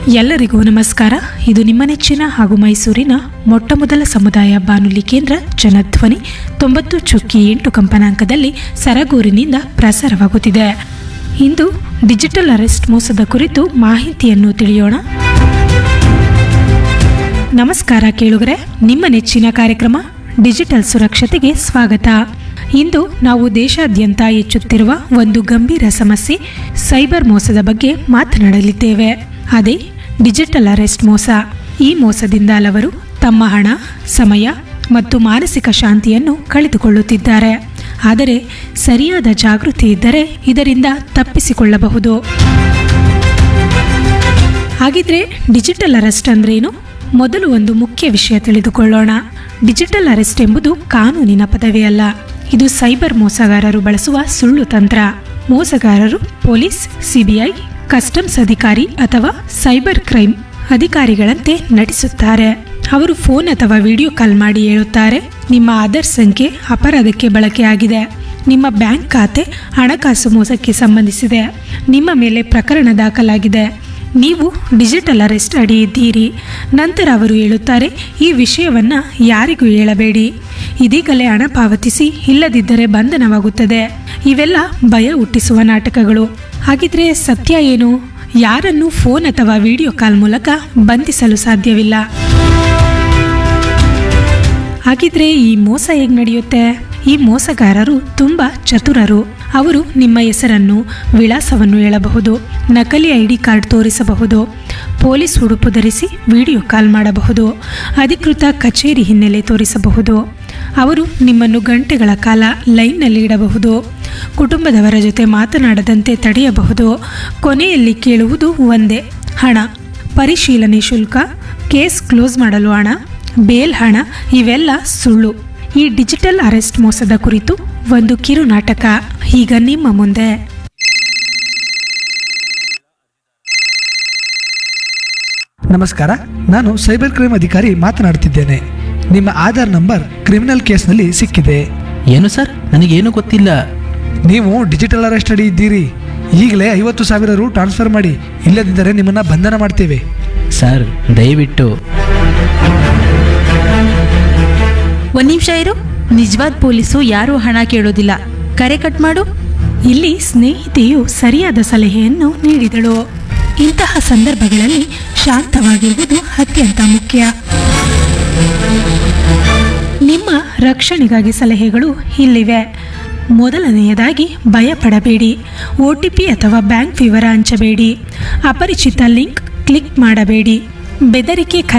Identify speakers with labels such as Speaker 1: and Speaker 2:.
Speaker 1: ಎಲ್ಲರಿಗೂ ನಮಸ್ಕಾರ ಇದು ನಿಮ್ಮ ನೆಚ್ಚಿನ ಹಾಗೂ ಮೈಸೂರಿನ ಮೊಟ್ಟಮೊದಲ ಸಮುದಾಯ ಬಾನುಲಿ ಕೇಂದ್ರ ಜನಧ್ವನಿ ತೊಂಬತ್ತು ಚುಕ್ಕಿ ಎಂಟು ಕಂಪನಾಂಕದಲ್ಲಿ ಸರಗೂರಿನಿಂದ ಪ್ರಸಾರವಾಗುತ್ತಿದೆ ಇಂದು ಡಿಜಿಟಲ್ ಅರೆಸ್ಟ್ ಮೋಸದ ಕುರಿತು ಮಾಹಿತಿಯನ್ನು ತಿಳಿಯೋಣ ನಮಸ್ಕಾರ ಕೇಳುಗರೆ ನಿಮ್ಮ ನೆಚ್ಚಿನ ಕಾರ್ಯಕ್ರಮ ಡಿಜಿಟಲ್ ಸುರಕ್ಷತೆಗೆ ಸ್ವಾಗತ ಇಂದು ನಾವು ದೇಶಾದ್ಯಂತ ಹೆಚ್ಚುತ್ತಿರುವ ಒಂದು ಗಂಭೀರ ಸಮಸ್ಯೆ ಸೈಬರ್ ಮೋಸದ ಬಗ್ಗೆ ಮಾತನಾಡಲಿದ್ದೇವೆ ಅದೇ ಡಿಜಿಟಲ್ ಅರೆಸ್ಟ್ ಮೋಸ ಈ ಮೋಸದಿಂದ ಹಲವರು ತಮ್ಮ ಹಣ ಸಮಯ ಮತ್ತು ಮಾನಸಿಕ ಶಾಂತಿಯನ್ನು ಕಳೆದುಕೊಳ್ಳುತ್ತಿದ್ದಾರೆ ಆದರೆ ಸರಿಯಾದ ಜಾಗೃತಿ ಇದ್ದರೆ ಇದರಿಂದ ತಪ್ಪಿಸಿಕೊಳ್ಳಬಹುದು ಹಾಗಿದ್ರೆ ಡಿಜಿಟಲ್ ಅರೆಸ್ಟ್ ಅಂದ್ರೇನು ಮೊದಲು ಒಂದು ಮುಖ್ಯ ವಿಷಯ ತಿಳಿದುಕೊಳ್ಳೋಣ ಡಿಜಿಟಲ್ ಅರೆಸ್ಟ್ ಎಂಬುದು ಕಾನೂನಿನ ಪದವಿ ಅಲ್ಲ ಇದು ಸೈಬರ್ ಮೋಸಗಾರರು ಬಳಸುವ ಸುಳ್ಳು ತಂತ್ರ ಮೋಸಗಾರರು ಪೊಲೀಸ್ ಸಿಬಿಐ ಕಸ್ಟಮ್ಸ್ ಅಧಿಕಾರಿ ಅಥವಾ ಸೈಬರ್ ಕ್ರೈಮ್ ಅಧಿಕಾರಿಗಳಂತೆ ನಟಿಸುತ್ತಾರೆ ಅವರು ಫೋನ್ ಅಥವಾ ವಿಡಿಯೋ ಕಾಲ್ ಮಾಡಿ ಹೇಳುತ್ತಾರೆ ನಿಮ್ಮ ಆಧಾರ್ ಸಂಖ್ಯೆ ಅಪರಾಧಕ್ಕೆ ಬಳಕೆಯಾಗಿದೆ ನಿಮ್ಮ ಬ್ಯಾಂಕ್ ಖಾತೆ ಹಣಕಾಸು ಮೋಸಕ್ಕೆ ಸಂಬಂಧಿಸಿದೆ ನಿಮ್ಮ ಮೇಲೆ ಪ್ರಕರಣ ದಾಖಲಾಗಿದೆ ನೀವು ಡಿಜಿಟಲ್ ಅರೆಸ್ಟ್ ಅಡಿ ಇದ್ದೀರಿ ನಂತರ ಅವರು ಹೇಳುತ್ತಾರೆ ಈ ವಿಷಯವನ್ನು ಯಾರಿಗೂ ಹೇಳಬೇಡಿ ಇದೀಗಲೇ ಹಣ ಪಾವತಿಸಿ ಇಲ್ಲದಿದ್ದರೆ ಬಂಧನವಾಗುತ್ತದೆ ಇವೆಲ್ಲ ಭಯ ಹುಟ್ಟಿಸುವ ನಾಟಕಗಳು ಹಾಗಿದ್ರೆ ಸತ್ಯ ಏನು ಯಾರನ್ನು ಫೋನ್ ಅಥವಾ ವಿಡಿಯೋ ಕಾಲ್ ಮೂಲಕ ಬಂಧಿಸಲು ಸಾಧ್ಯವಿಲ್ಲ ಹಾಗಿದ್ರೆ ಈ ಮೋಸ ಹೇಗೆ ನಡೆಯುತ್ತೆ ಈ ಮೋಸಗಾರರು ತುಂಬ ಚತುರರು ಅವರು ನಿಮ್ಮ ಹೆಸರನ್ನು ವಿಳಾಸವನ್ನು ಹೇಳಬಹುದು ನಕಲಿ ಐ ಡಿ ಕಾರ್ಡ್ ತೋರಿಸಬಹುದು ಪೊಲೀಸ್ ಉಡುಪು ಧರಿಸಿ ವಿಡಿಯೋ ಕಾಲ್ ಮಾಡಬಹುದು ಅಧಿಕೃತ ಕಚೇರಿ ಹಿನ್ನೆಲೆ ತೋರಿಸಬಹುದು ಅವರು ನಿಮ್ಮನ್ನು ಗಂಟೆಗಳ ಕಾಲ ಲೈನ್ನಲ್ಲಿ ಇಡಬಹುದು ಕುಟುಂಬದವರ ಜೊತೆ ಮಾತನಾಡದಂತೆ ತಡೆಯಬಹುದು ಕೊನೆಯಲ್ಲಿ ಕೇಳುವುದು ಒಂದೇ ಹಣ ಪರಿಶೀಲನೆ ಶುಲ್ಕ ಕೇಸ್ ಕ್ಲೋಸ್ ಮಾಡಲು ಹಣ ಬೇಲ್ ಹಣ ಇವೆಲ್ಲ ಸುಳ್ಳು ಈ ಡಿಜಿಟಲ್ ಅರೆಸ್ಟ್ ಮೋಸದ ಕುರಿತು ಒಂದು ಕಿರು ನಾಟಕ ಈಗ ನಿಮ್ಮ ಮುಂದೆ
Speaker 2: ನಮಸ್ಕಾರ ನಾನು ಸೈಬರ್ ಕ್ರೈಮ್ ಅಧಿಕಾರಿ ಮಾತನಾಡ್ತಿದ್ದೇನೆ ನಿಮ್ಮ ಆಧಾರ್ ನಂಬರ್ ಕ್ರಿಮಿನಲ್ ಕೇಸ್ನಲ್ಲಿ ಸಿಕ್ಕಿದೆ
Speaker 3: ಏನು ಸರ್ ನನಗೇನು ಗೊತ್ತಿಲ್ಲ
Speaker 2: ನೀವು ಡಿಜಿಟಲ್ ಅರೆಸ್ಟ್ ಅಡಿ ಇದ್ದೀರಿ ಈಗಲೇ ಐವತ್ತು ಸಾವಿರ ರು ಟ್ರಾನ್ಸ್ಫರ್ ಮಾಡಿ ಇಲ್ಲದಿದ್ದರೆ ನಿಮ್ಮನ್ನ ಬಂಧನ ಮಾಡ್ತೇವೆ
Speaker 3: ಸರ್ ದಯವಿಟ್ಟು
Speaker 4: ಒಂದ್ ನಿಮಿಷ ಇರು ನಿಜವಾದ ಪೊಲೀಸು ಯಾರೂ ಹಣ ಕೇಳೋದಿಲ್ಲ ಕರೆ ಕಟ್ ಮಾಡು
Speaker 1: ಇಲ್ಲಿ ಸ್ನೇಹಿತೆಯು ಸರಿಯಾದ ಸಲಹೆಯನ್ನು ನೀಡಿದಳು ಇಂತಹ ಸಂದರ್ಭಗಳಲ್ಲಿ ಶಾಂತವಾಗಿರುವುದು ಅತ್ಯಂತ ಮುಖ್ಯ ನಿಮ್ಮ ರಕ್ಷಣೆಗಾಗಿ ಸಲಹೆಗಳು ಇಲ್ಲಿವೆ ಮೊದಲನೆಯದಾಗಿ ಭಯಪಡಬೇಡಿ ಒ ಟಿ ಪಿ ಅಥವಾ ಬ್ಯಾಂಕ್ ವಿವರ ಹಂಚಬೇಡಿ ಅಪರಿಚಿತ ಲಿಂಕ್ ಕ್ಲಿಕ್ ಮಾಡಬೇಡಿ ಬೆದರಿಕೆ